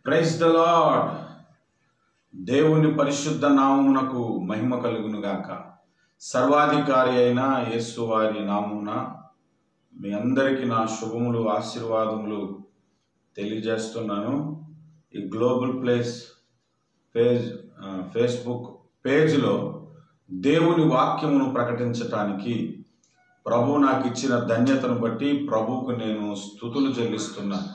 Praise the lord దేవుని పరిశుద్ధ నామమునకు మహిమ కలుగును గాక సర్వాధికారి అయిన యేసు వారి నామున మీ అందరికీ నా శుభములు ఆశీర్వాదములు తెలియజేస్తున్నాను ఈ గ్లోబల్ ప్లేస్ పేజ్ ఆ, ఫేస్బుక్ పేజ్లో దేవుని వాక్యమును ప్రకటించటానికి ప్రభు నాకు ఇచ్చిన ధన్యతను బట్టి ప్రభువుకు నేను స్థుతులు చెల్లిస్తున్నాను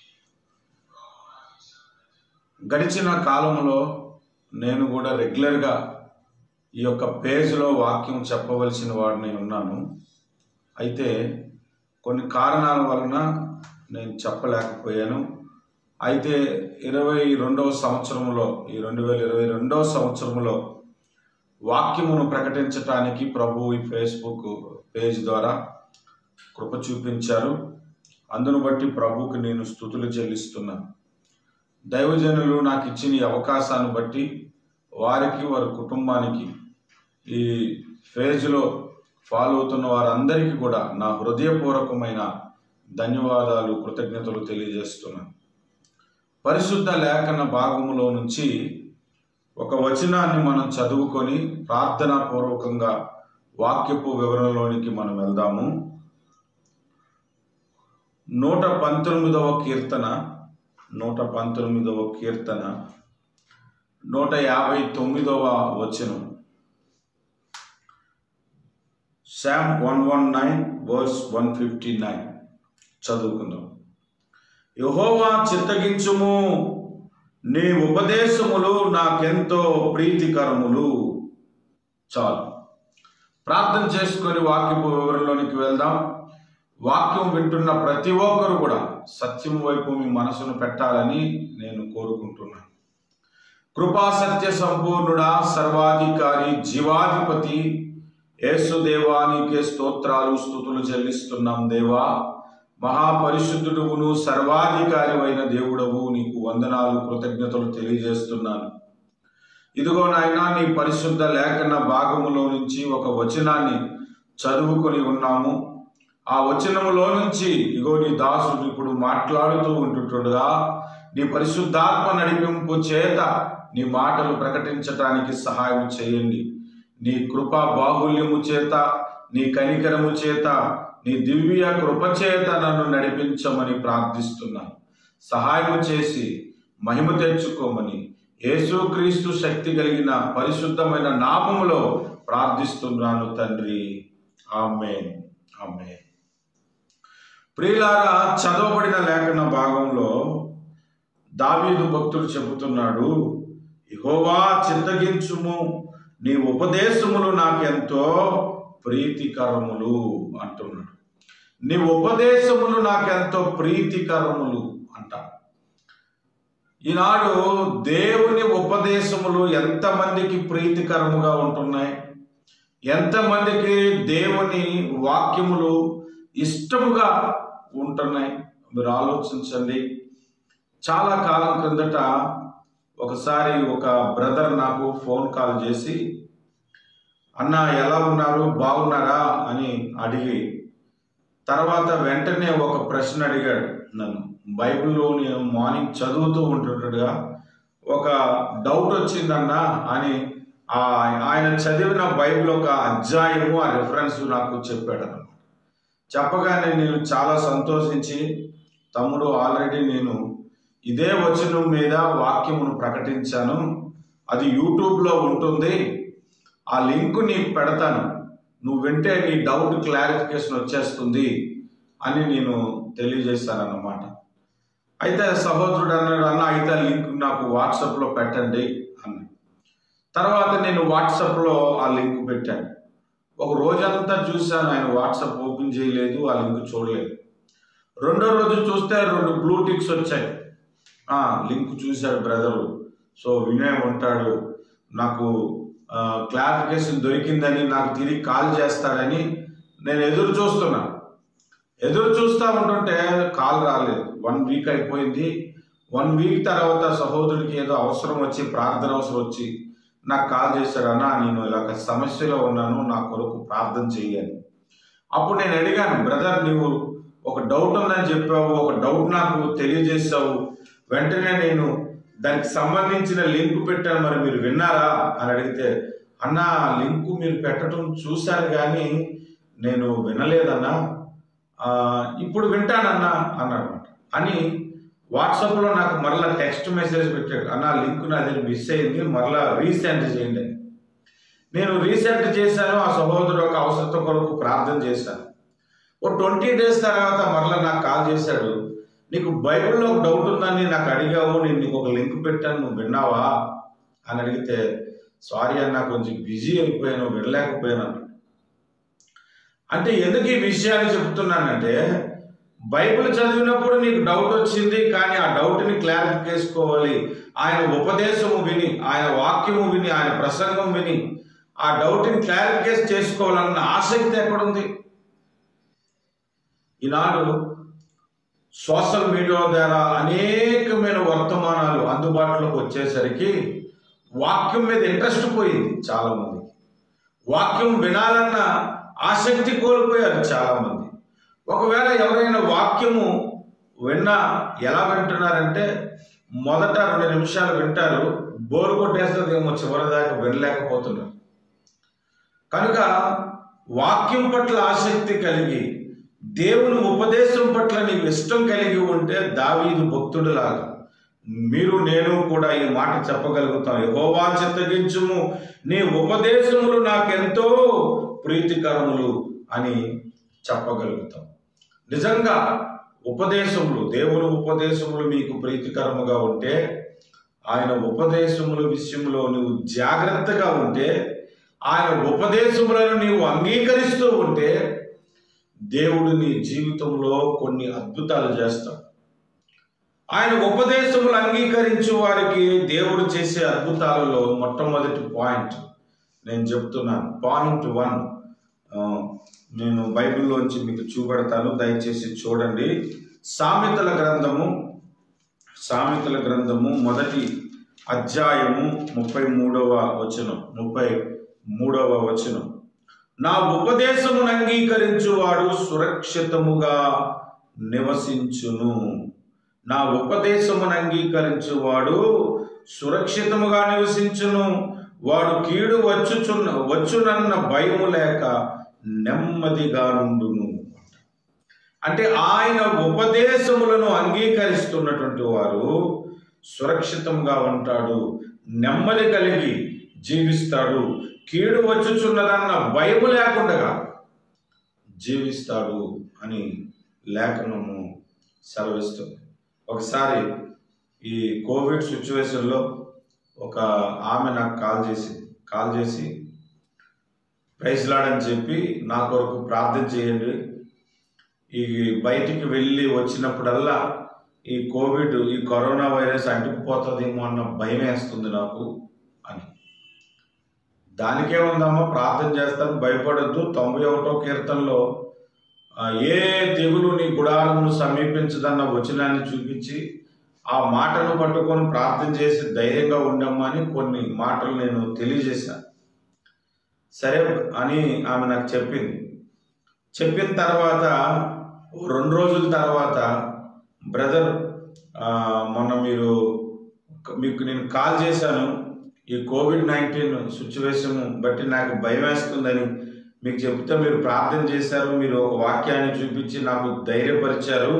గడిచిన కాలంలో నేను కూడా రెగ్యులర్గా ఈ యొక్క పేజ్లో వాక్యం చెప్పవలసిన వాడిని ఉన్నాను అయితే కొన్ని కారణాల వలన నేను చెప్పలేకపోయాను అయితే ఇరవై రెండవ సంవత్సరంలో ఈ రెండు వేల ఇరవై రెండవ సంవత్సరంలో వాక్యమును ప్రకటించటానికి ప్రభు ఈ ఫేస్బుక్ పేజ్ ద్వారా కృప చూపించారు అందును బట్టి ప్రభువుకి నేను స్థుతులు చెల్లిస్తున్నాను దైవజనులు నాకు ఇచ్చిన ఈ అవకాశాన్ని బట్టి వారికి వారి కుటుంబానికి ఈ ఫేజ్లో ఫాలో అవుతున్న వారందరికీ కూడా నా హృదయపూర్వకమైన ధన్యవాదాలు కృతజ్ఞతలు తెలియజేస్తున్నాను పరిశుద్ధ లేఖన భాగములో నుంచి ఒక వచనాన్ని మనం చదువుకొని ప్రార్థనాపూర్వకంగా వాక్యపు వివరణలోనికి మనం వెళ్దాము నూట పంతొమ్మిదవ కీర్తన నూట పంతొమ్మిదవ కీర్తన నూట యాభై తొమ్మిదవ వచనం psalm one one nine verse one fifty nine చదువుకుందాం యహోవా చిత్తగించుము నీ ఉపదేశములు నాకెంతో ప్రీతికరములు చాలు ప్రార్థన చేసుకొని వాక్యపు వివరంలోనికి వెళ్దాం వాక్యం వింటున్న ప్రతి ఒక్కరు కూడా సత్యం వైపు మీ మనసును పెట్టాలని నేను కోరుకుంటున్నాను కృపా సత్య సంపూర్ణుడా సర్వాధికారి జీవాధిపతి యేసు దేవానికే స్తోత్రాలు స్థుతులు చెల్లిస్తున్నాం దేవా మహాపరిశుద్ధుడువును సర్వాధికారి అయిన దేవుడవు నీకు వందనాలు కృతజ్ఞతలు తెలియజేస్తున్నాను ఇదిగో నాయనా నీ పరిశుద్ధ లేఖన భాగములో నుంచి ఒక వచనాన్ని చదువుకొని ఉన్నాము ఆ వచనములో నుంచి ఇగో నీ దాసుడు ఇప్పుడు మాట్లాడుతూ ఉంటుండగా నీ పరిశుద్ధాత్మ నడిపింపు చేత నీ మాటలు ప్రకటించటానికి సహాయం చేయండి నీ కృపా బాహుల్యము చేత నీ కనికరము చేత నీ దివ్య కృప చేత నన్ను నడిపించమని ప్రార్థిస్తున్నాను సహాయం చేసి మహిమ తెచ్చుకోమని యేసుక్రీస్తు శక్తి కలిగిన పరిశుద్ధమైన నామములో ప్రార్థిస్తున్నాను తండ్రి ఆమె ఆమె ప్రియులారా చదవబడిన లేఖన భాగంలో దావీదు భక్తుడు చెబుతున్నాడు ఇహోవా చింతగించుము నీ ఉపదేశములు నాకెంతో ప్రీతికరములు అంటున్నాడు నీ ఉపదేశములు నాకెంతో ప్రీతికరములు అంట ఈనాడు దేవుని ఉపదేశములు ఎంతమందికి ప్రీతికరముగా ఉంటున్నాయి ఎంతమందికి దేవుని వాక్యములు ఇష్టముగా ఉంటున్నాయి మీరు ఆలోచించండి చాలా కాలం క్రిందట ఒకసారి ఒక బ్రదర్ నాకు ఫోన్ కాల్ చేసి అన్న ఎలా ఉన్నారు బాగున్నారా అని అడిగి తర్వాత వెంటనే ఒక ప్రశ్న అడిగాడు నన్ను బైబిల్లో నేను మార్నింగ్ చదువుతూ ఉంటుండగా ఒక డౌట్ వచ్చిందన్న అని ఆ ఆయన చదివిన బైబిల్ ఒక అధ్యాయము ఆ రిఫరెన్స్ నాకు చెప్పాడు అనమాట చెప్పగానే నేను చాలా సంతోషించి తమ్ముడు ఆల్రెడీ నేను ఇదే వచనం మీద వాక్యమును ప్రకటించాను అది యూట్యూబ్లో ఉంటుంది ఆ లింక్ నీకు పెడతాను నువ్వు వింటే నీ డౌట్ క్లారిఫికేషన్ వచ్చేస్తుంది అని నేను తెలియజేశానన్నమాట అయితే సహోదరుడు అన్నాడు అన్న అయితే ఆ లింక్ నాకు వాట్సాప్లో పెట్టండి అన్న తర్వాత నేను వాట్సాప్లో ఆ లింక్ పెట్టాను ఒక రోజంతా చూశాను ఆయన వాట్సాప్ ఓపెన్ చేయలేదు ఆ లింక్ చూడలేదు రెండో రోజు చూస్తే రెండు బ్లూ టిక్స్ వచ్చాయి ఆ, లింక్ చూశాడు బ్రదరు సో వినయ్ ఉంటాడు నాకు ఆ, క్లారిఫికేషన్ దొరికిందని నాకు తిరిగి కాల్ చేస్తాడని నేను ఎదురు చూస్తున్నా ఎదురు చూస్తూ ఉంటుంటే కాల్ రాలేదు వన్ వీక్ అయిపోయింది వన్ వీక్ తర్వాత సహోదరుడికి ఏదో అవసరం వచ్చి ప్రార్థన అవసరం వచ్చి నాకు కాల్ చేశాడు అన్న నేను ఇలాగ సమస్యలో ఉన్నాను నా కొరకు ప్రార్థన చెయ్యాలి అప్పుడు నేను అడిగాను బ్రదర్ నీవు ఒక డౌట్ ఉందని చెప్పావు ఒక డౌట్ నాకు తెలియజేసావు వెంటనే నేను దానికి సంబంధించిన లింక్ పెట్టాను మరి మీరు విన్నారా అని అడిగితే అన్న ఆ లింక్ మీరు పెట్టడం చూశాను కానీ నేను వినలేదన్నా ఆ, ఇప్పుడు వింటానన్నా అన్నాడు అనమాట అని వాట్సాప్లో నాకు మరలా టెక్స్ట్ మెసేజ్ పెట్టాడు అన్న లింక్ నాది మిస్ అయింది మరలా రీసెండ్ చేయండి అని. నేను రీసెంట్ చేశాను ఆ సహోదరుడు ఒక అవసరత కొరకు ప్రార్థన చేశాను ఓ ట్వంటీ డేస్ తర్వాత మరలా నాకు కాల్ చేశాడు నీకు బైబిల్లో ఒక డౌట్ ఉందని నాకు అడిగావు నేను నీకు ఒక లింక్ పెట్టాను నువ్వు విన్నావా అని అడిగితే సారీ అన్న కొంచెం బిజీ అయిపోయాను వినలేకపోయాను అన్నాడు. అంటే ఎందుకు ఈ విషయాన్ని చెప్తున్నానంటే బైబిల్ చదివినప్పుడు నీకు డౌట్ వచ్చింది కానీ ఆ డౌట్ని క్లారిఫై చేసుకోవాలి ఆయన ఉపదేశము విని ఆయన వాక్యము విని ఆయన ప్రసంగం విని ఆ డౌట్ని క్లారిఫై చేసుకోవాలన్న ఆసక్తి ఎక్కడుంది ఈనాడు సోషల్ మీడియా ద్వారా అనేకమైన వర్తమానాలు అందుబాటులోకి వచ్చేసరికి వాక్యం మీద ఇంట్రెస్ట్ పోయింది చాలా మందికి వాక్యం వినాలన్న ఆసక్తి కోల్పోయారు చాలా మంది ఒకవేళ ఎవరైనా వాక్యము విన్నా ఎలా వింటున్నారంటే మొదట రెండు నిమిషాలు వింటారు బోరు కొట్టేస్తుందేమో చివరి దాకా వినలేకపోతున్నారు కనుక వాక్యం పట్ల ఆసక్తి కలిగి దేవుని ఉపదేశం పట్ల నీకు ఇష్టం కలిగి ఉంటే దావీదు భక్తుడులాగా మీరు నేను కూడా ఈ మాట చెప్పగలుగుతాం యహోవా చిత్తగించుము నీ ఉపదేశములు నాకెంతో ప్రీతికరములు అని చెప్పగలుగుతాం నిజంగా ఉపదేశములు దేవుని ఉపదేశములు మీకు ప్రీతికరముగా ఉంటే ఆయన ఉపదేశముల విషయంలో నువ్వు జాగ్రత్తగా ఉంటే ఆయన ఉపదేశములను నీవు అంగీకరిస్తూ ఉంటే దేవుడు నీ జీవితంలో కొన్ని అద్భుతాలు చేస్తాడు ఆయన ఉపదేశములు అంగీకరించు వారికి దేవుడు చేసే అద్భుతాలలో మొట్టమొదటి పాయింట్ నేను చెప్తున్నాను పాయింట్ వన్ ఆ, నేను బైబిల్లోంచి మీకు చూపెడతాను దయచేసి చూడండి సామెతల గ్రంథము సామెతల గ్రంథము మొదటి అధ్యాయము ముప్పై మూడవ వచనం ముప్పై మూడవ వచనం నా ఉపదేశమును అంగీకరించువాడు సురక్షితముగా నివసించును నా ఉపదేశమును అంగీకరించువాడు సురక్షితముగా నివసించును వాడు కీడు వచ్చుచున్న వచ్చునన్న భయము లేక నెమ్మదిగా నుండును అంటే ఆయన ఉపదేశములను అంగీకరిస్తున్నటువంటి వారు సురక్షితంగా ఉంటాడు నెమ్మది కలిగి జీవిస్తాడు కీడు వచ్చుచున్నదన్న భయము లేకుండా జీవిస్తాడు అని లేఖనము సెలవిస్తుంది ఒకసారి ఈ కోవిడ్ సిచ్యువేషన్లో ఒక ఆమె నాకు కాల్ చేసింది కాల్ చేసి ప్రైజ్ లాడని చెప్పి నా కొరకు ప్రార్థన చేయండి ఈ బయటికి వెళ్ళి వచ్చినప్పుడల్లా ఈ కోవిడ్ ఈ కరోనా వైరస్ అంటుకుపోతుందేమో అన్న భయం వేస్తుంది నాకు అని దానికే ఉందమ్మా ప్రార్థన చేస్తాను భయపడద్దు తొంభై ఒకటో కీర్తనలో ఆ, ఏ తెగులు నీ గుడారమును సమీపించదన్న వచనాన్ని చూపించి ఆ మాటను పట్టుకొని ప్రార్థన చేసి ధైర్యంగా ఉండమ్మా అని కొన్ని మాటలు నేను తెలియజేశాను సరే అని ఆమె నాకు చెప్పింది చెప్పిన తర్వాత ఓ రెండు రోజుల తర్వాత బ్రదర్ ఆ, మొన్న మీరు మీకు నేను కాల్ చేశాను ఈ కోవిడ్ నైన్టీన్ సిచ్యువేషన్ బట్టి నాకు భయం వేస్తుందని మీకు చెప్తే మీరు ప్రార్థన చేశారు మీరు ఒక వాక్యాన్ని చూపించి నాకు ధైర్యపరిచారు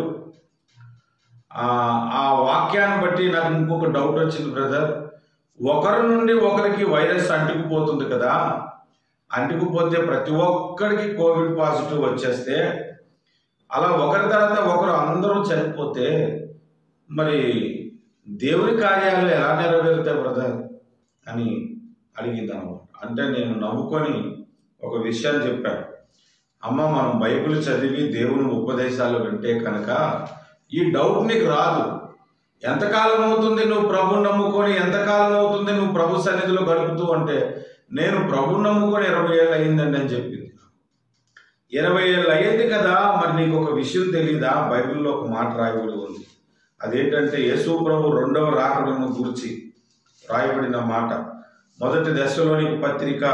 ఆ ఆ వాక్యాన్ని బట్టి నాకు ఇంకొక డౌట్ వచ్చింది బ్రదర్ ఒకరి నుండి ఒకరికి వైరస్ అంటుకుపోతుంది కదా అంటుకుపోతే ప్రతి ఒక్కరికి కోవిడ్ పాజిటివ్ వచ్చేస్తే అలా ఒకరి తర్వాత ఒకరు అందరూ చనిపోతే మరి దేవుని కార్యాలు ఎలా నెరవేరుతాయి బ్రదర్ అని అడిగింది అనమాట అంటే నేను నవ్వుకొని ఒక విషయాన్ని చెప్పాను అమ్మ మనం బైబిల్ చదివి దేవుని ఉపదేశాలు వింటే కనుక ఈ డౌట్ నీకు రాదు ఎంతకాలం అవుతుంది నువ్వు ప్రభు నమ్ముకొని ఎంతకాలం అవుతుంది నువ్వు ప్రభు సన్నిధిలో గడుపుతూ అంటే నేను ప్రభు నమ్ముకొని ఇరవై ఏళ్ళు అయ్యిందండి అని చెప్పింది ఇరవై ఏళ్ళు అయ్యింది కదా మరి నీకు ఒక విషయం తెలీదా బైబిల్లో ఒక మాట రాయబడి ఉంది అదేంటంటే యేసు ప్రభు రెండవ రాకడను గురించి రాయబడిన మాట మొదటి దశలోని పత్రిక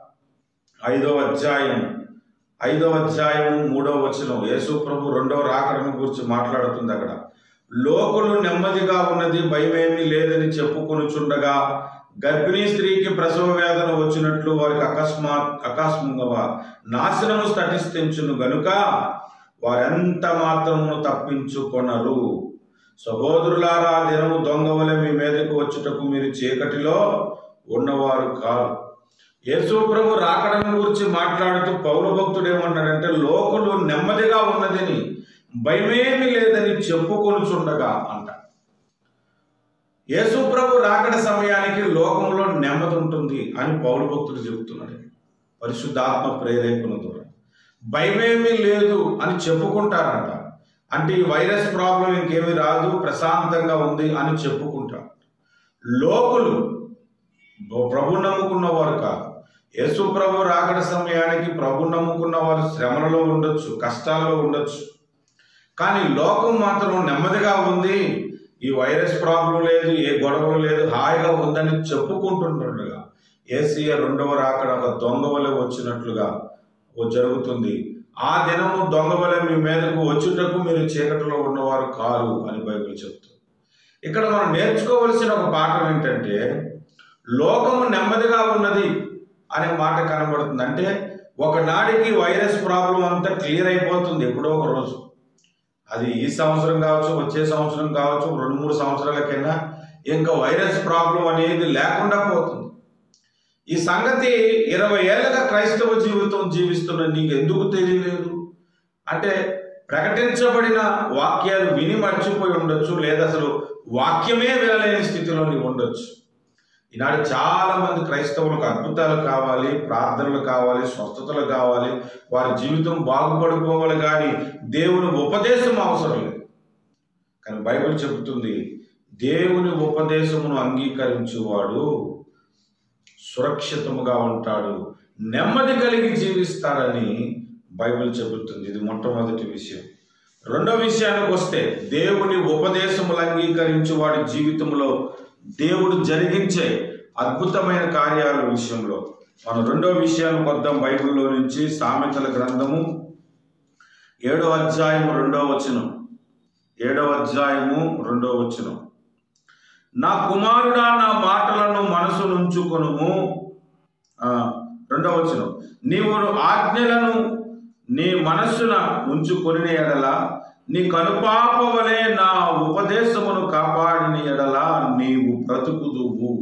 ఐదవ అధ్యాయం ఐదవ అధ్యాయం మూడవ వచనం యేసు ప్రభు రెండవ రాకడను గురించి మాట్లాడుతుంది అక్కడ లోకులు నెమ్మదిగా ఉన్నది భయమేమీ లేదని చెప్పుకొనుచుండగా గర్భిణీ స్త్రీకి ప్రసవ వేదన వచ్చినట్లు వారికి అకస్మాత్ అకస్మాత్తుగా నాశనము స్టటిస్తుంచును గనుక వారెంత మాత్రము తప్పించుకొనరు సహోదరులారా ఆ దినము దొంగవలె మీ మీదకు వచ్చుటకు మీరు చీకటిలో ఉన్నవారు కాదు యేసు ప్రభు రాకడను గురించి మాట్లాడుతూ పౌర భక్తుడు ఏమన్నాడంటే లోకులు నెమ్మదిగా ఉన్నదని భయమేమి లేదని చెప్పుకొనుచుండగా అంట యేసు ప్రభు రాకడ సమయానికి లోకంలో నెమ్మది ఉంటుంది అని పౌరు భక్తుడు చెబుతున్నాడు పరిశుద్ధాత్మ ప్రేరేపణ ద్వారా భయమేమీ లేదు అని చెప్పుకుంటారంట అంటే ఈ వైరస్ ప్రాబ్లం ఇంకేమీ రాదు ప్రశాంతంగా ఉంది అని చెప్పుకుంటారు లోకులు ప్రభు నమ్ముకున్న వారు కాదు యేసు ప్రభు రాకడ సమయానికి ప్రభు నమ్ముకున్న వారు శ్రమలలో ఉండొచ్చు కష్టాల్లో ఉండొచ్చు కానీ లోకం మాత్రం నెమ్మదిగా ఉంది ఈ వైరస్ ప్రాబ్లం లేదు ఏ గొడవ లేదు హాయిగా ఉందని చెప్పుకుంటుండగా ఏసీయ రెండవ రాకడ ఒక దొంగ వలె వచ్చినట్లుగా ఓ జరుగుతుంది ఆ దినము దొంగ వలె మీ మీదకు వచ్చుటకు మీరు చీకటిలో ఉన్నవారు కారు అని బైబిల్ చెప్తుంది ఇక్కడ మనం నేర్చుకోవలసిన ఒక పాఠం ఏంటంటే లోకము నెమ్మదిగా ఉన్నది అనే మాట కనబడుతుంది అంటే ఒకనాడికి వైరస్ ప్రాబ్లం అంతా క్లియర్ అయిపోతుంది ఎప్పుడో ఒక రోజు అది ఈ సంవత్సరం కావచ్చు వచ్చే సంవత్సరం కావచ్చు రెండు మూడు సంవత్సరాలకైనా ఇంకా వైరస్ ప్రాబ్లం అనేది లేకుండా పోతుంది ఈ సంగతి ఇరవై ఏళ్ళగా క్రైస్తవ జీవితం జీవిస్తున్న నీకు ఎందుకు తెలియలేదు అంటే ప్రకటించబడిన వాక్యాలు విని మర్చిపోయి ఉండొచ్చు లేదా అసలు వాక్యమే వినలేని స్థితిలో నీవు ఉండొచ్చు ఈనాడు చాలా మంది క్రైస్తవులకు అద్భుతాలు కావాలి ప్రార్థనలు కావాలి స్వస్థతలు కావాలి వారి జీవితం బాగుపడిపోవాలి కానీ దేవుని ఉపదేశం అవసరం లేదు కానీ బైబిల్ చెబుతుంది దేవుని ఉపదేశమును అంగీకరించువాడు సురక్షితముగా ఉంటాడు నెమ్మది కలిగి జీవిస్తాడని బైబిల్ చెబుతుంది ఇది మొట్టమొదటి విషయం రెండో విషయానికి వస్తే దేవుని ఉపదేశములు అంగీకరించు వాడి జీవితంలో దేవుడు జరిగించే అద్భుతమైన కార్యాల విషయంలో మనం రెండో విషయానికి వద్దాం బైబిల్లో నుంచి సామెతల గ్రంథము ఏడో అధ్యాయము రెండో వచనం ఏడో అధ్యాయము రెండో వచనం నా కుమారుడా నా మాటలను మనసు నుంచుకొనుము ఆ, రెండో వచనం నీవు ఆజ్ఞలను నీ మనస్సున ఉంచుకొని ఎడల నీ కనుపాప వలె నా ఉపదేశమును కాపాడిన ఎడల నీవు బ్రతుకుదువు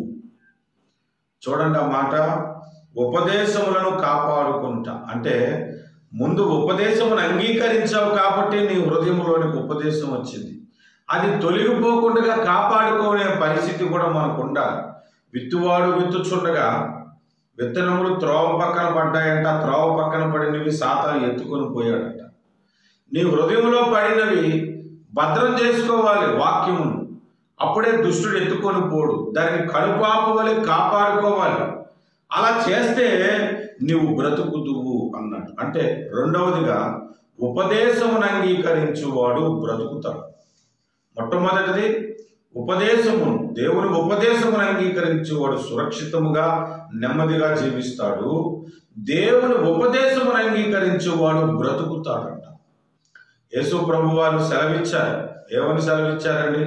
చూడండి ఆ మాట ఉపదేశములను కాపాడుకుంటా అంటే ముందు ఉపదేశమును అంగీకరించావు కాబట్టి నీ హృదయంలోనికి ఉపదేశం వచ్చింది అది తొలగిపోకుండా కాపాడుకునే పరిస్థితి కూడా మనకు ఉండాలి విత్తువాడు విత్తుచుండగా విత్తనములు త్రోవ పక్కన పడ్డాయంట ఆ త్రోవ పక్కన పడినవి సాతాను ఎత్తుకొని పోయాడంట నీ హృదయంలో పడినవి భద్రం చేసుకోవాలి వాక్యమును అప్పుడే దుష్టుడు ఎత్తుకొని పోడు దాన్ని కనుపాపవలి కాపాడుకోవాలి అలా చేస్తే నీవు బ్రతుకుదువు అన్నట్టు అంటే రెండవదిగా ఉపదేశమును అంగీకరించువాడు బ్రతుకుతాడు మొట్టమొదటిది ఉపదేశమును దేవుని ఉపదేశమును అంగీకరించేవాడు సురక్షితముగా నెమ్మదిగా జీవిస్తాడు దేవుని ఉపదేశమును అంగీకరించేవాడు బ్రతుకుతాడంట యేసు ప్రభు వారు సెలవిచ్చారు ఏమని సెలవిచ్చారండి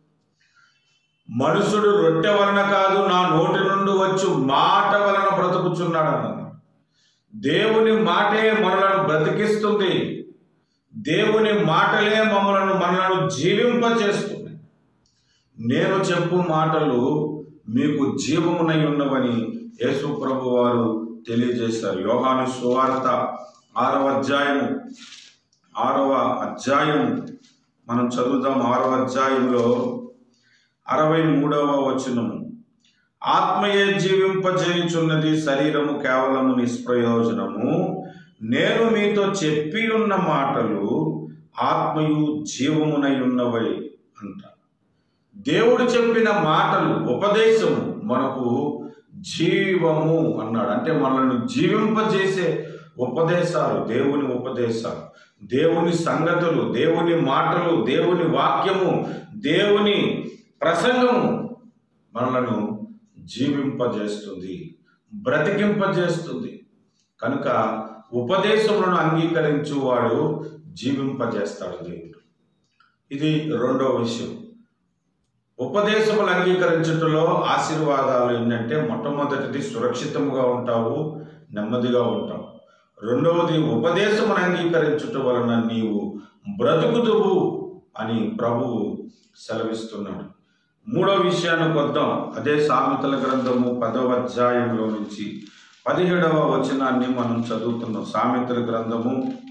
మనుషుడు రొట్టె వలన కాదు నా నోటి నుండి వచ్చు మాట వలన బ్రతుకుచున్నాడు అన్నాడు దేవుని మాటే మనలను బ్రతికిస్తుంది దేవుని మాటలే మమ్మలను మనలను జీవింపచేస్తుంది నేను చెప్పు మాటలు మీకు జీవమునై ఉన్నవని యేసు ప్రభు వారు తెలియజేశారు యోహాను సువార్త ఆరవ అధ్యాయము ఆరవ అధ్యాయం మనం చదువుదాం ఆరవ అధ్యాయంలో అరవై మూడవ వచనము ఆత్మయే జీవింపజేయుచున్నది శరీరము కేవలము నిష్ప్రయోజనము నేను మీతో చెప్పి ఉన్న మాటలు ఆత్మయు జీవమునై ఉన్నవై అంట దేవుడు చెప్పిన మాటలు ఉపదేశము మనకు జీవము అన్నాడు అంటే మనల్ని జీవింపజేసే ఉపదేశాలు దేవుని ఉపదేశాలు దేవుని సంగతులు దేవుని మాటలు దేవుని వాక్యము దేవుని ప్రసంగము మనలను జీవింపజేస్తుంది బ్రతికింపజేస్తుంది కనుక ఉపదేశములను అంగీకరించువాడు జీవింపజేస్తాడు దేవుడు ఇది రెండవ విషయం ఉపదేశములు అంగీకరించటంలో ఆశీర్వాదాలు ఏంటంటే మొట్టమొదటిది సురక్షితంగా ఉంటావు నెమ్మదిగా ఉంటావు రెండవది ఉపదేశమును అంగీకరించుట వలన నీవు బ్రతుకుదువు అని ప్రభువు సెలవిస్తున్నాడు మూడో విషయానికి వద్దాం అదే సామెతల గ్రంథము పదవ అధ్యాయంలో నుంచి పదిహేడవ వచనాన్ని మనం చదువుతున్నాం సామెతల గ్రంథము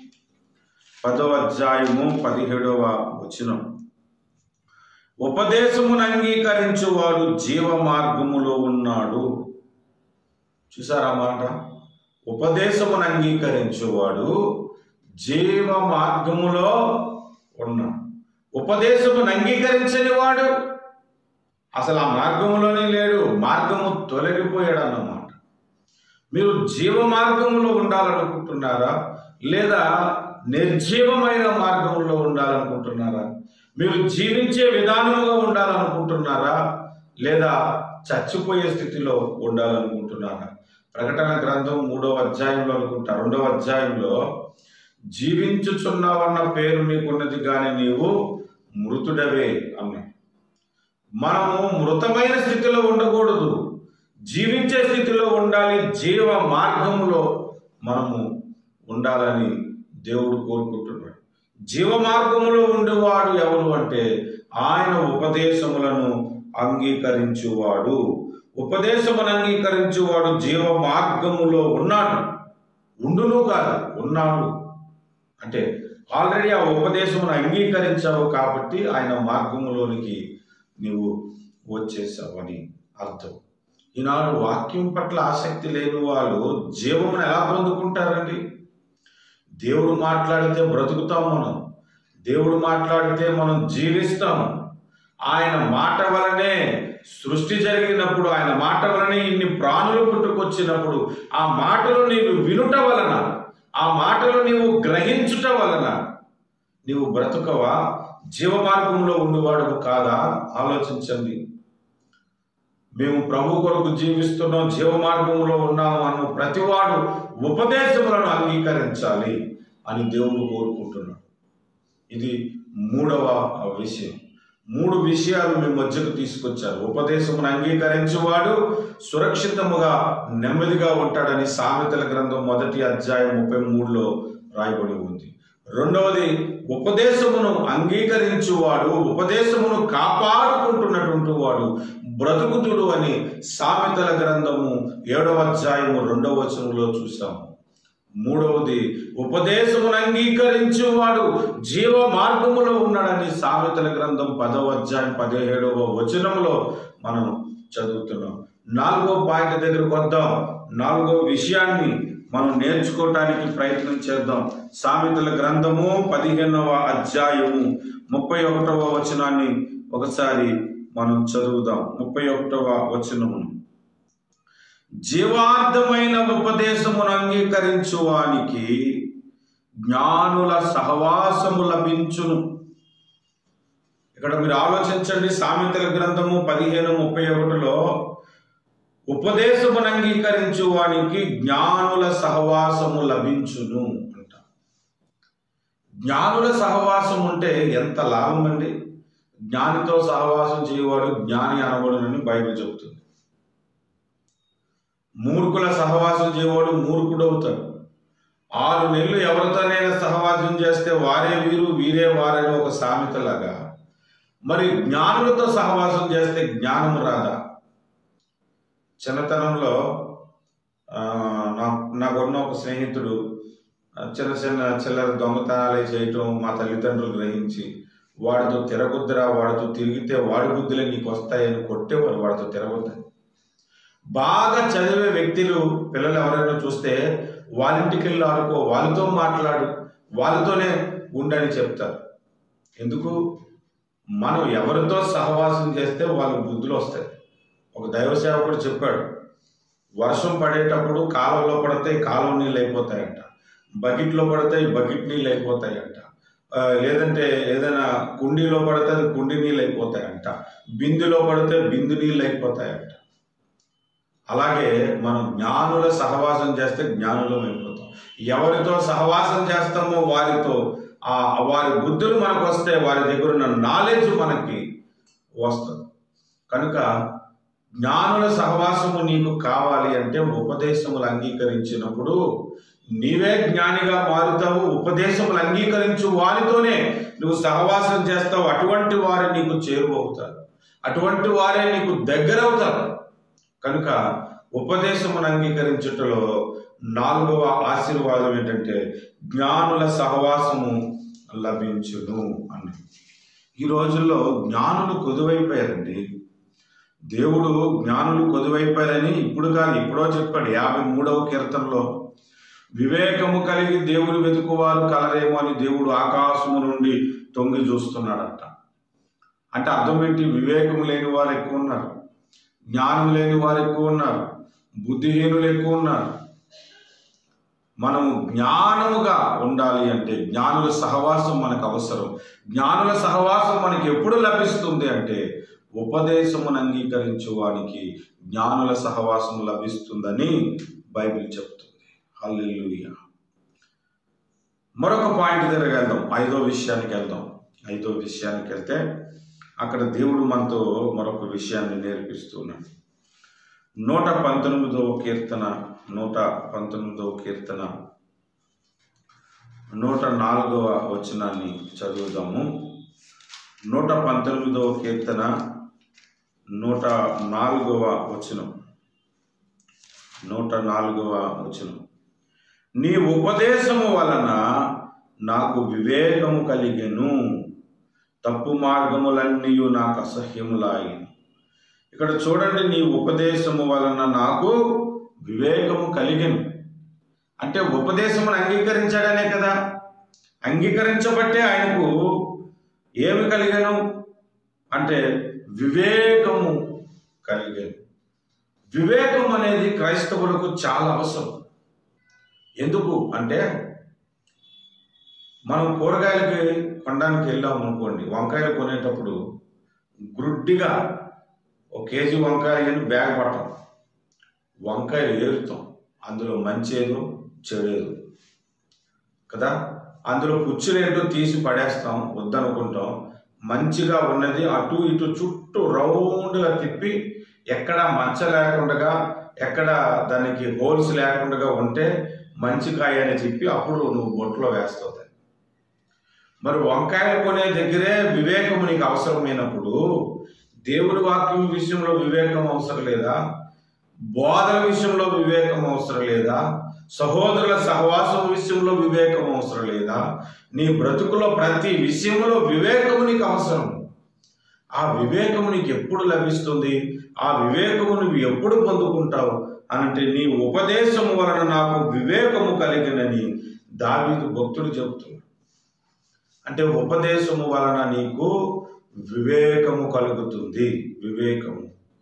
పదవ అధ్యాయము పదిహేడవ వచనం ఉపదేశమును అంగీకరించువాడు జీవ మార్గములో ఉన్నాడు చూసారా మాట ఉపదేశమును అంగీకరించువాడు జీవ మార్గములో ఉన్నాడు ఉపదేశమును అంగీకరించని వాడు అసలు ఆ మార్గంలోనే లేడు మార్గము తొలగిపోయాడు అన్నమాట మీరు జీవ మార్గంలో ఉండాలనుకుంటున్నారా లేదా నిర్జీవమైన మార్గంలో ఉండాలనుకుంటున్నారా మీరు జీవించే విధానముగా ఉండాలనుకుంటున్నారా లేదా చచ్చిపోయే స్థితిలో ఉండాలనుకుంటున్నారా ప్రకటన గ్రంథం మూడవ అధ్యాయంలో అనుకుంటా రెండవ అధ్యాయంలో జీవించుచున్నావన్న పేరు నీకున్నది కానీ నీవు మృతుడవే అన్నాడు మనము మృతమైన స్థితిలో ఉండకూడదు జీవించే స్థితిలో ఉండాలి జీవ మార్గంలో మనము ఉండాలని దేవుడు కోరుకుంటున్నాడు జీవ మార్గములో ఉండేవాడు ఎవరు అంటే ఆయన ఉపదేశములను అంగీకరించువాడు ఉపదేశమును అంగీకరించువాడు జీవ మార్గములో ఉన్నాడు ఉండును కాదు ఉన్నాడు అంటే ఆల్రెడీ ఆ ఉపదేశమును అంగీకరించావు కాబట్టి ఆయన మార్గములోనికి నీవు వచ్చేసావు అని అర్థం ఈనాడు వాక్యం పట్ల ఆసక్తి లేని వాళ్ళు జీవమును ఎలా పొందుకుంటారండి దేవుడు మాట్లాడితే బ్రతుకుతాం మనం దేవుడు మాట్లాడితే మనం జీవిస్తాం ఆయన మాట వలనే సృష్టి జరిగినప్పుడు ఆయన మాట వలనే ఇన్ని ప్రాణులు పుట్టుకొచ్చినప్పుడు ఆ మాటలు నీవు వినుట వలన ఆ మాటలు నీవు గ్రహించుట వలన నీవు బ్రతుకవా జీవ మార్గంలో ఉండేవాడు కాదా ఆలోచించండి మేము ప్రభు కొరకు జీవిస్తున్నాం జీవ మార్గంలో ఉన్నాము అన్న ప్రతివాడు ఉపదేశములను అంగీకరించాలి అని దేవుడు కోరుకుంటున్నాడు ఇది మూడవ విషయం మూడు విషయాలు మీ మధ్యకు తీసుకొచ్చారు ఉపదేశమును అంగీకరించేవాడు సురక్షితముగా నెమ్మదిగా ఉంటాడని సామెతల గ్రంథం మొదటి అధ్యాయం ముప్పై మూడులో రాయబడి ఉంది రెండవది ఉపదేశమును అంగీకరించువాడు ఉపదేశమును కాపాడుకుంటున్నటువంటి వాడు బ్రతుకుతుడు అని సామెతల గ్రంథము ఏడవ అధ్యాయము రెండవ వచనంలో చూసాము మూడవది ఉపదేశమును అంగీకరించువాడు జీవ మార్గములో ఉన్నాడని సామెతల గ్రంథం పదవ అధ్యాయం పదిహేడవ వచనంలో మనం చదువుతున్నాం నాలుగో పాయింట్ దగ్గరకు వద్దాం నాలుగో విషయాన్ని మనం నేర్చుకోవటానికి ప్రయత్నం చేద్దాం సామెతల గ్రంథము పదిహేనవ అధ్యాయము ముప్పై ఒకటవ వచనాన్ని ఒకసారి మనం చదువుదాం ముప్పై ఒకటవ వచనము జీవార్థమైన ఉపదేశమును అంగీకరించువానికి జ్ఞానుల సహవాసము లభించును ఇక్కడ మీరు ఆలోచించండి సామెతల గ్రంథము పదిహేను ముప్పై ఒకటిలో ఉపదేశమును అంగీకరించు వానికి జ్ఞానుల సహవాసము లభించును అంట జ్ఞానుల సహవాసం ఉంటే ఎంత లాభం అండి జ్ఞానితో సహవాసం చేయవాడు జ్ఞాని అనబడునని బైబిల్ చెబుతుంది మూర్ఖుల సహవాసం చేయవాడు మూర్ఖుడు అవుతాడు ఆరు నెలలు ఎవరితోనైనా సహవాసం చేస్తే వారే వీరు వీరే వారని ఒక సామెతలాగా మరి జ్ఞానులతో సహవాసం చేస్తే జ్ఞానం రాదా చిన్నతనంలో ఆ, నా నాకున్న ఒక స్నేహితుడు ఆ, చిన్న చిన్న చిల్లర దొంగతనాలు చేయటం మా తల్లిదండ్రులు గ్రహించి వాడితో తిరగొద్దురా వాడితో తిరిగితే వాడి బుద్ధులే నీకు వస్తాయని కొట్టేవారు వాడితో తిరగొద్దని బాగా చదివే వ్యక్తులు పిల్లలు ఎవరైనా చూస్తే వాళ్ళ ఇంటికి వెళ్ళి ఆడుకో వాళ్ళతో మాట్లాడు వాళ్ళతోనే ఉండని చెప్తారు ఎందుకు మనం ఎవరితో సహవాసం చేస్తే వాళ్ళ బుద్ధులు వస్తాయి ఒక దైవ సేవకుడు చెప్పాడు వర్షం పడేటప్పుడు కాలువలో పడితే కాలువ నీళ్ళు అయిపోతాయంట బకెట్లో పడితే బకెట్ నీళ్ళు అయిపోతాయంట ఆ, లేదంటే ఏదైనా కుండీలో పడితే అది కుండి నీళ్ళు అయిపోతాయంట బిందులో పడితే బిందు నీళ్ళు అయిపోతాయంట అలాగే మనం జ్ఞానుల సహవాసం చేస్తే జ్ఞానులం అయిపోతాం ఎవరితో సహవాసం చేస్తామో వారితో ఆ వారి బుద్ధులు మనకు వస్తే వారి దగ్గర ఉన్న నాలెడ్జ్ మనకి వస్తుంది కనుక జ్ఞానుల సహవాసము నీకు కావాలి అంటే ఉపదేశములు అంగీకరించినప్పుడు నీవే జ్ఞానిగా మారుతావు ఉపదేశములు అంగీకరించు వారితోనే నువ్వు సహవాసం చేస్తావు అటువంటి వారే నీకు చేరువవుతారు అటువంటి వారే నీకు దగ్గరవుతారు కనుక ఉపదేశమును అంగీకరించుటలో నాలుగవ ఆశీర్వాదం ఏంటంటే జ్ఞానుల సహవాసము లభించును అని ఈ రోజుల్లో జ్ఞానులు కొదువైపోయారండి దేవుడు జ్ఞానులు కొదువైపోయారని ఇప్పుడు కాదు ఎప్పుడో చెప్పాడు యాభై మూడవ కీర్తనలో వివేకము కలిగి దేవుడు వెతుకువారు కలరేమో అని దేవుడు ఆకాశము నుండి తొంగి చూస్తున్నాడంట అంటే అర్థం ఏంటి వివేకం లేని వారు ఎక్కువ ఉన్నారు జ్ఞానం లేని వారు ఎక్కువ ఉన్నారు బుద్ధిహీనులు ఎక్కువ ఉన్నారు మనము జ్ఞానముగా ఉండాలి అంటే జ్ఞానుల సహవాసం మనకు అవసరం జ్ఞానుల సహవాసం మనకి ఎప్పుడు లభిస్తుంది అంటే ఉపదేశమును అంగీకరించు వానికి జ్ఞానుల సహవాసం లభిస్తుందని బైబిల్ చెప్తుంది హల్లెలూయా మరొక పాయింట్ దగ్గర వెళ్దాం ఐదో విషయానికి వెళ్దాం ఐదో విషయానికి వెళ్తే అక్కడ దేవుడు మనతో మరొక విషయాన్ని నేర్పిస్తున్నాడు నూట పంతొమ్మిదవ కీర్తన నూట పంతొమ్మిదవ కీర్తన నూట నాలుగవ వచనాన్ని చదువుదాము నూట పంతొమ్మిదవ కీర్తన నూట నాలుగవ వచనం నూట నాలుగవ వచనం నీ ఉపదేశము వలన నాకు వివేకము కలిగెను తప్పు మార్గములన్నీ నాకు అసహ్యములాయి ఇక్కడ చూడండి నీ ఉపదేశము వలన నాకు వివేకము కలిగెను అంటే ఉపదేశమును అంగీకరించాడనే కదా అంగీకరించబట్టే ఆయనకు ఏమి కలిగాను అంటే వివేకము కలిగాను వివేకం అనేది క్రైస్తవులకు చాలా అవసరం ఎందుకు అంటే మనం కూరగాయలకి కొనడానికి వెళ్ళాం అనుకోండి వంకాయలు కొనేటప్పుడు గ్రుడ్డిగా ఒక కేజీ వంకాయలు బ్యాగ్ పడతాం వంకాయ ఏరుతాం అందులో మంచేదో చెడేదో కదా అందులో పుచ్చులేంటో తీసి పడేస్తాం వద్దనుకుంటాం మంచిగా ఉన్నది అటు ఇటు చుట్టూ రౌండ్గా తిప్పి ఎక్కడ మచ్చ లేకుండా ఎక్కడ దానికి హోల్స్ లేకుండా ఉంటే మంచి కాయ అని చెప్పి అప్పుడు నువ్వు బొట్లో వేస్తావు దాన్ని. మరి వంకాయలు కొనే దగ్గరే వివేకం నీకు అవసరమైనప్పుడు దేవుడి వాక్యం విషయంలో వివేకం అవసరం లేదా బోధన విషయంలో వివేకం అవసరం లేదా సహోదరుల సహవాసం విషయంలో వివేకం అవసరం లేదా నీ బ్రతుకులో ప్రతి విషయంలో వివేకము నీకు అవసరం ఆ వివేకము నీకు ఎప్పుడు లభిస్తుంది ఆ వివేకము నువ్వు ఎప్పుడు పొందుకుంటావు అంటే నీ ఉపదేశము వలన నాకు వివేకము కలిగినని దావీదు భక్తుడు చెబుతున్నాడు అంటే ఉపదేశము వలన నీకు వివేకము కలుగుతుంది వివేకము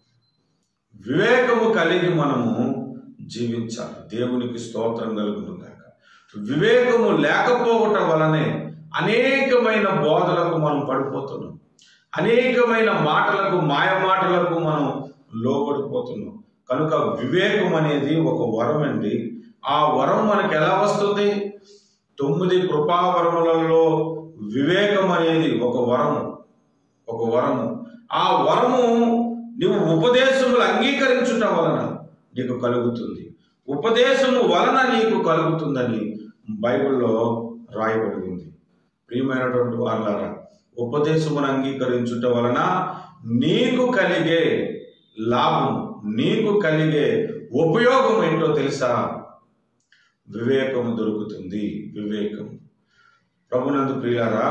వివేకము కలిగి మనము జీవించాలి దేవునికి స్తోత్రం కలుగుతుంది కాక వివేకము లేకపోవటం వలనే అనేకమైన బోధలకు మనం పడిపోతున్నాం అనేకమైన మాటలకు మాయ మాటలకు మనం లోబడిపోతున్నాం కనుక వివేకం అనేది ఒక వరం అండి ఆ వరం మనకు ఎలా వస్తుంది తొమ్మిది కృపావరములలో వివేకం అనేది ఒక వరము ఒక వరము ఆ వరము నువ్వు ఉపదేశములు అంగీకరించుట వలన నీకు కలుగుతుంది ఉపదేశము వలన నీకు కలుగుతుందని బైబిల్లో రాయబడి ఉంది ప్రియమైనటువంటి వాళ్ళారా ఉపదేశమును అంగీకరించుట వలన నీకు కలిగే లాభం నీకు కలిగే ఉపయోగం ఏంటో తెలుసా వివేకము దొరుకుతుంది వివేకం ప్రభునందు ప్రియారా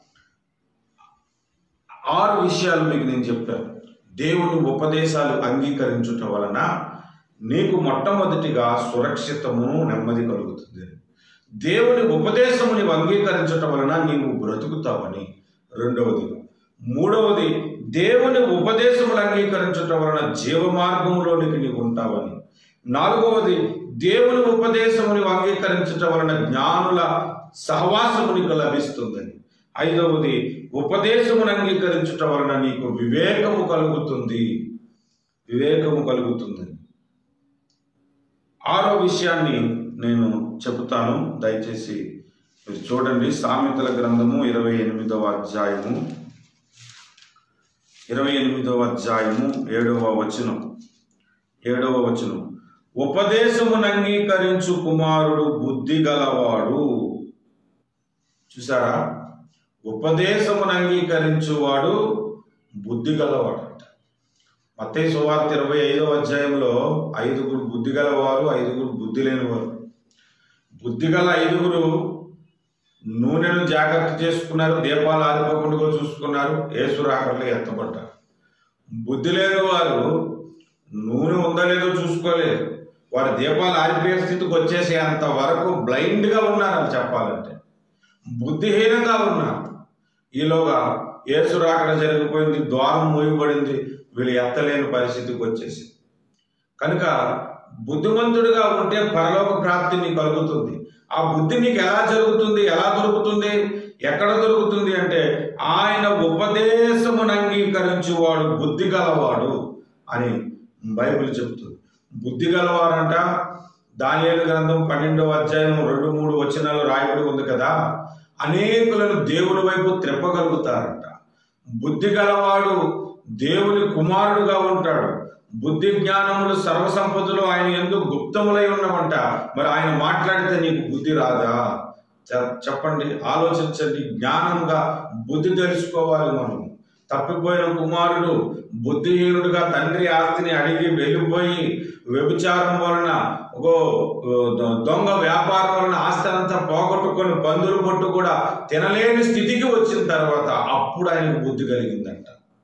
ఆరు విషయాలు మీకు నేను చెప్పాను దేవుని ఉపదేశాలు అంగీకరించుట వలన నీకు మొట్టమొదటిగా సురక్షితమును నెమ్మది కలుగుతుంది దేవుని ఉపదేశము నీవు అంగీకరించటం వలన నీవు బ్రతుకుతావని రెండవది మూడవది దేవుని ఉపదేశములు అంగీకరించటం వలన జీవ మార్గములోనికి నీవు ఉంటావని నాలుగవది దేవుని ఉపదేశము నీవు అంగీకరించటం వలన జ్ఞానుల సహవాసము నీకు లభిస్తుందని ఐదవది ఉపదేశమును అంగీకరించటం వలన నీకు వివేకము కలుగుతుంది వివేకము కలుగుతుందని ఆరో విషయాన్ని నేను చెబుతాను దయచేసి మీరు చూడండి సామెతల గ్రంథము ఇరవై ఎనిమిదవ అధ్యాయము ఇరవై ఎనిమిదవ అధ్యాయము ఏడవ వచనం ఏడవ వచనం ఉపదేశమును అంగీకరించు కుమారుడు బుద్ధి గలవాడు చూసారా ఉపదేశమును అంగీకరించువాడు బుద్ధి గలవాడు అంట మత్తయి సువార్త ఇరవై ఐదవ అధ్యాయంలో ఐదుగురు బుద్ధి గలవారు ఐదుగురు బుద్ధి లేనివారు బుద్ధి గల ఐదుగురు నూనెను జాగ్రత్త చేసుకున్నారు దీపాలు ఆరిపోకుండా చూసుకున్నారు ఏసురాకర్లు ఎత్తపడ్డారు బుద్ధి లేని వారు నూనె ఉందో లేదో చూసుకోలేదు వారి దీపాలు ఆరిపోయే స్థితికి వచ్చేసేంత వరకు బ్లైండ్గా ఉన్నారని చెప్పాలంటే బుద్ధిహీనంగా ఉన్నారు ఈలోగా ఏసురాకడ జరిగిపోయింది ద్వారం మూయబడింది వీళ్ళు ఎత్తలేని పరిస్థితికి వచ్చేసింది కనుక బుద్ధిమంతుడిగా ఉంటే పరలోక ప్రాప్తి నీకు కలుగుతుంది ఆ బుద్ధి నీకు ఎలా జరుగుతుంది ఎలా దొరుకుతుంది ఎక్కడ దొరుకుతుంది అంటే ఆయన ఉపదేశమును అంగీకరించేవాడు బుద్ధి గలవాడు అని బైబిల్ చెప్తుంది బుద్ధి గలవారంట దానియేలు గ్రంథం పన్నెండవ అధ్యాయం రెండు మూడు వచనాలు రాయబడి ఉంది కదా అనేకులను దేవుని వైపు త్రెప్పగలుగుతారంట బుద్ధి గలవాడు దేవుని కుమారుడుగా ఉంటాడు బుద్ధి జ్ఞానములు సర్వసంపదలు ఆయన ఎందుకు గుప్తములై ఉన్నవంట మరి ఆయన మాట్లాడితే నీకు బుద్ధి రాదా చె- చెప్పండి ఆలోచించండి జ్ఞానంగా బుద్ధి తెలుసుకోవాలి మనం తప్పిపోయిన కుమారుడు బుద్ధిహీనుడుగా తండ్రి ఆస్తిని అడిగి వెళ్ళిపోయి వ్యభిచారం వలన ఒక దొంగ వ్యాపారం వలన ఆస్తి అంతా పోగొట్టుకొని పందులు పొట్టు కూడా తినలేని స్థితికి వచ్చిన తర్వాత అప్పుడు ఆయనకు బుద్ధి కలిగిందంట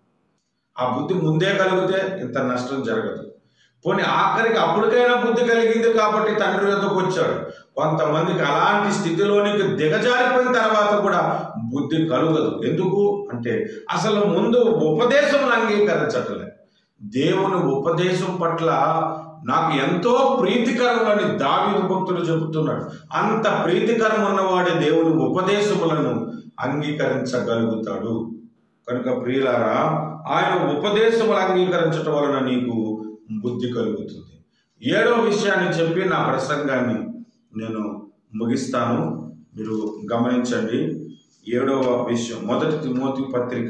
ఆ బుద్ధి ముందే కలిగితే ఇంత నష్టం జరగదు పోనీ ఆఖరికి అప్పటికైనా బుద్ధి కలిగింది కాబట్టి తండ్రి వద్దకు వచ్చాడు కొంతమందికి అలాంటి స్థితిలోనికి దిగజారిపోయిన తర్వాత కూడా బుద్ధి కలుగదు ఎందుకు అంటే అసలు ముందు ఉపదేశం అంగీకరించట్లే దేవుని ఉపదేశం పట్ల నాకు ఎంతో ప్రీతికరమని దావీదు భక్తుడు చెబుతున్నాడు అంత ప్రీతికరం ఉన్నవాడే దేవుని ఉపదేశములను అంగీకరించగలుగుతాడు కనుక ప్రియులారా ఆయన ఉపదేశములు అంగీకరించటం వలన నీకు బుద్ధి కలుగుతుంది ఏడో విషయాన్ని చెప్పి నా ప్రసంగాన్ని నేను ముగిస్తాను మీరు గమనించండి ఏడవ విషయం మొదటి తిమోతి పత్రిక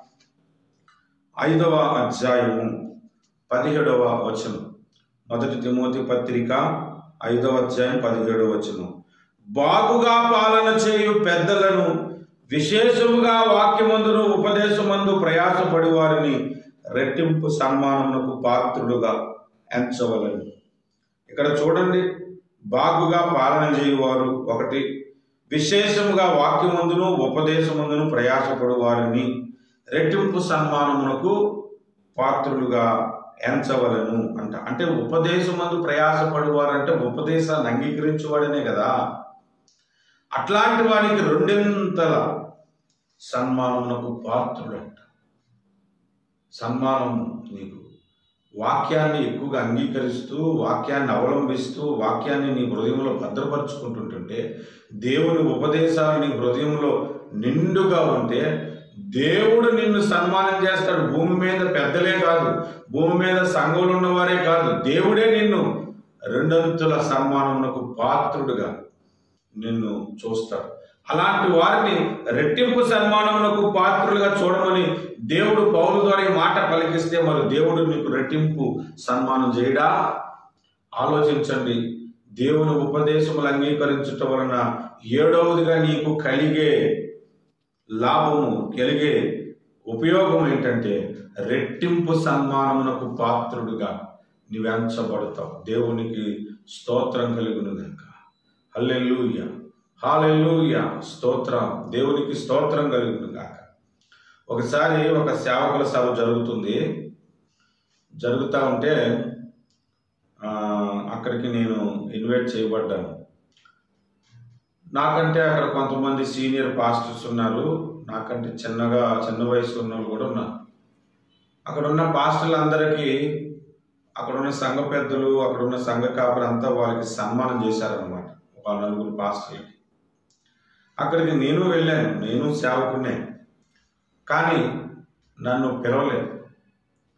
ఐదవ అధ్యాయము పదిహేడవ వచనం మొదటి తిమోతి పత్రిక ఐదవ అధ్యాయం పదిహేడవ వచనం బాగుగా పాలన చేయు పెద్దలను విశేషముగా వాక్యమందును ఉపదేశమందు ప్రయాసపడి వారిని రెట్టింపు సన్మానమునకు పాత్రులుగా ఎంచవలను ఇక్కడ చూడండి బాగుగా పాలన చేయువారు ఒకటి విశేషముగా వాక్యమందును ఉపదేశమందును ప్రయాసపడు వారిని రెట్టింపు సన్మానమునకు పాత్రులుగా ఎంచవలను అంట అంటే ఉపదేశమందు ప్రయాసపడు వారంటే ఉపదేశాన్ని అంగీకరించేవాడనే కదా అట్లాంటి వారికి రెండింతల సన్మానమునకు పాత్రుడంట సన్మానం నీకు వాక్యాన్ని ఎక్కువగా అంగీకరిస్తూ వాక్యాన్ని అవలంబిస్తూ వాక్యాన్ని నీ హృదయంలో భద్రపరుచుకుంటుంటుంటే దేవుని ఉపదేశాలు నీ హృదయంలో నిండుగా ఉంటే దేవుడు నిన్ను సన్మానం చేస్తాడు భూమి మీద పెద్దలే కాదు భూమి మీద సంఘంలో ఉన్నవారే కాదు దేవుడే నిన్ను రెండంతుల సన్మానమునకు పాత్రుడుగా నిన్ను చూస్తాడు అలాంటి వారిని రెట్టింపు సన్మానమునకు పాత్రులుగా చూడమని దేవుడు పౌరు ద్వారా ఈ మాట పలికిస్తే మరి దేవుడు నీకు రెట్టింపు సన్మానం చేయడా ఆలోచించండి దేవుని ఉపదేశములు అంగీకరించటం వలన ఏడవదిగా నీకు కలిగే లాభము కలిగే ఉపయోగం ఏంటంటే రెట్టింపు సన్మానమునకు పాత్రుడుగా నీవెంచబడతావు దేవునికి స్తోత్రం కలుగును గాక హల్లెలూయ హాలెలూయ స్తోత్రం దేవునికి స్తోత్రం కలుగును గాక ఒకసారి ఒక సేవకుల సభ జరుగుతుంది జరుగుతూ ఉంటే ఆ, అక్కడికి నేను ఇన్వైట్ చేయబడ్డాను నాకంటే అక్కడ కొంతమంది సీనియర్ పాస్టర్స్ ఉన్నారు నాకంటే చిన్నగా చిన్న వయసు ఉన్న వాళ్ళు కూడా ఉన్నారు అక్కడ ఉన్న పాస్టర్లందరికీ అక్కడ ఉన్న సంఘ పెద్దలు అక్కడ ఉన్న సంఘ కాపులు అంతా వాళ్ళకి సన్మానం చేశారనమాట ఒక నలుగురు పాస్టర్లకి అక్కడికి నేను వెళ్ళాను నేను సేవకునే కానీ నన్ను పిలవలేదు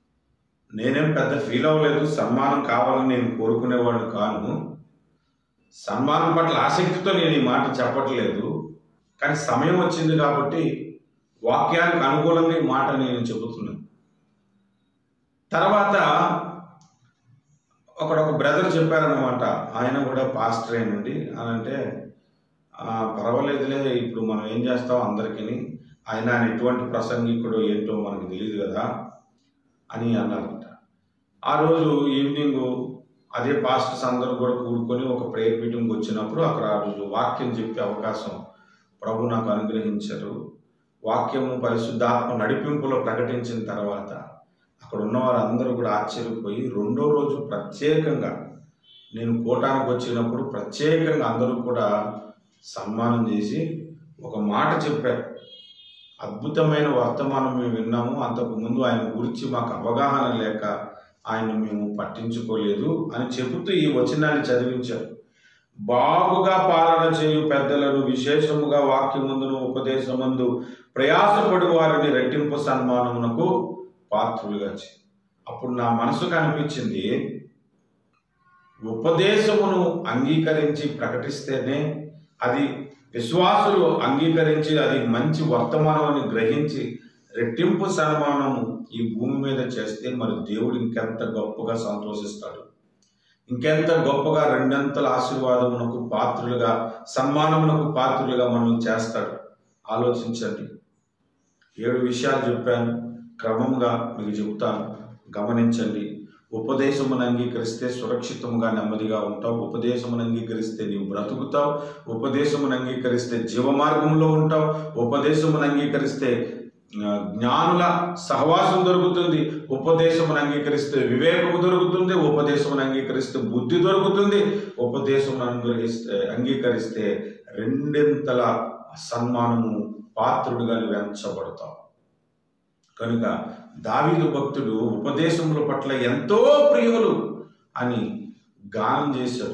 నేనేం పెద్ద ఫీల్ అవ్వలేదు సన్మానం కావాలని నేను కోరుకునేవాడిని కాను సన్మానం పట్ల ఆసక్తితో నేను ఈ మాట చెప్పట్లేదు కానీ సమయం వచ్చింది కాబట్టి వాక్యానికి అనుకూలంగా ఈ మాట నేను చెబుతున్నాను తర్వాత ఒకడు ఒక బ్రదర్ చెప్పారనమాట ఆయన కూడా పాస్టరేనండి అని అంటే "ఆ, పర్వాలేదులే ఇప్పుడు మనం ఏం చేస్తాం అందరికీ ఆయన ఆయన ఎటువంటి ప్రసంగికుడు ఏంటో మనకు తెలియదు కదా అని అన్నారంట ఆ రోజు ఈవినింగ్ అదే పాస్టర్స్ అందరూ కూడా కూడుకొని ఒక ప్రేయర్ మీటింగ్ వచ్చినప్పుడు అక్కడ ఆ రోజు వాక్యం చెప్పే అవకాశం ప్రభు నాకు అనుగ్రహించారు వాక్యము పరిశుద్ధాత్మ నడిపింపులో ప్రకటించిన తర్వాత అక్కడ ఉన్న వారందరూ కూడా ఆశ్చర్యపోయి రెండో రోజు ప్రత్యేకంగా నేను కోటానికి వచ్చినప్పుడు ప్రత్యేకంగా అందరూ కూడా సన్మానం చేసి ఒక మాట చెప్పారు అద్భుతమైన వర్తమానం మేము విన్నాము అంతకు ముందు ఆయన గురించి మాకు అవగాహన లేక ఆయన మేము పట్టించుకోలేదు అని చెబుతూ ఈ వచనాన్ని చదివించారు బాగుగా పాలన చేయు పెద్దలను విశేషముగా వాక్యమందును ఉపదేశమందు ప్రయాసపడి వారిని రెట్టింపు సన్మానమునకు పాత్రులుగా చేయి అప్పుడు నా మనసుకు అనిపించింది ఉపదేశమును అంగీకరించి ప్రకటిస్తేనే అది విశ్వాసులు అంగీకరించి అది మంచి వర్తమానం అని గ్రహించి రెట్టింపు సన్మానము ఈ భూమి మీద చేస్తే మరి దేవుడు ఇంకెంత గొప్పగా సంతోషిస్తాడు ఇంకెంత గొప్పగా రెండంతల ఆశీర్వాదమునకు పాత్రులుగా సన్మానమునకు పాత్రులుగా మనం చేస్తాడు ఆలోచించండి ఏడు విషయాలు చెప్పాను క్రమంగా మీకు చెబుతాను గమనించండి ఉపదేశమును అంగీకరిస్తే సురక్షితంగా నెమ్మదిగా ఉంటావు ఉపదేశమును అంగీకరిస్తే నీవు బ్రతుకుతావు ఉపదేశమును అంగీకరిస్తే జీవ మార్గంలో ఉంటావు ఉపదేశమును అంగీకరిస్తే ఆ, జ్ఞానుల సహవాసం దొరుకుతుంది ఉపదేశమును అంగీకరిస్తే వివేకము దొరుకుతుంది ఉపదేశమును అంగీకరిస్తే బుద్ధి దొరుకుతుంది ఉపదేశమును అనుగ్రహిస్తే అంగీకరిస్తే రెండింతల సన్మానము పాత్రుడిగా నువ్వు ఎంచబడతావు కనుక దావీదు భక్తుడు ఉపదేశముల పట్ల ఎంతో ప్రియులు అని గానం చేశాడు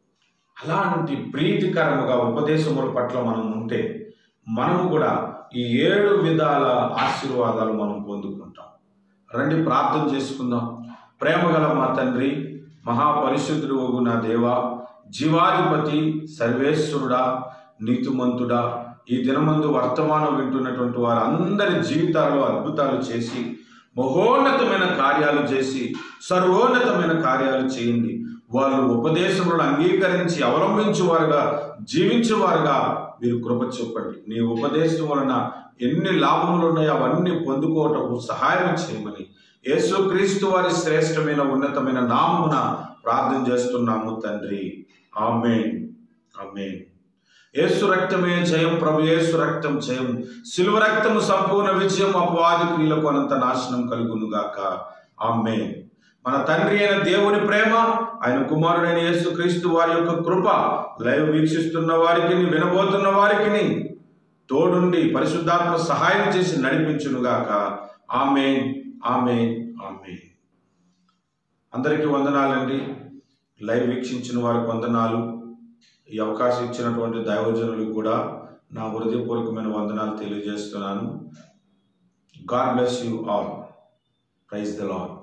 అలాంటి ప్రీతికరముగా ఉపదేశముల పట్ల మనం ఉంటే మనము కూడా ఈ ఏడు విధాల ఆశీర్వాదాలు మనం పొందుకుంటాం రండి ప్రార్థన చేసుకుందాం ప్రేమగల మా తండ్రి మహాపరిశుద్ధుడు ఒగు నా దేవ జీవాధిపతి సర్వేశ్వరుడా నీతిమంతుడా ఈ దినమందు వర్తమానం వింటున్నటువంటి వారందరి జీవితాల్లో అద్భుతాలు చేసి మహోన్నతమైన కార్యాలు చేసి సర్వోన్నతమైన కార్యాలు చేయండి వాళ్ళు ఉపదేశములను అంగీకరించి అవలంబించేవారుగా జీవించేవారుగా మీరు కృప చూపండి నీ ఉపదేశం వలన ఎన్ని లాభములు ఉన్నాయో అవన్నీ పొందుకోవటకు సహాయం చేయమని యేసుక్రీస్తు వారి శ్రేష్టమైన ఉన్నతమైన నామమున ప్రార్థన చేస్తున్నాము తండ్రి ఆమెన్ ఆమెన్ యేసు రక్తమే జయం ప్రభు యేసు రక్తం జయం సిలువ రక్తము సంపూర్ణ విజయం అపవాది క్రియలకు అనంత నాశనం కలుగునుగాక ఆమె మన తండ్రి అయిన దేవుని ప్రేమ ఆయన కుమారుడైన యేసు క్రీస్తు వారి యొక్క కృప లైవ్ వీక్షిస్తున్న వారికి వినబోతున్న వారికి తోడుండి పరిశుద్ధాత్మ సహాయం చేసి నడిపించునుగాక ఆమె ఆమె ఆమె అందరికీ వందనాలండి లైవ్ వీక్షించిన వారికి వందనాలు ఈ అవకాశం ఇచ్చినటువంటి దైవజనులకు కూడా నా హృదయపూర్వకమైన వందనాలు తెలియజేస్తున్నాను God bless you all praise the lord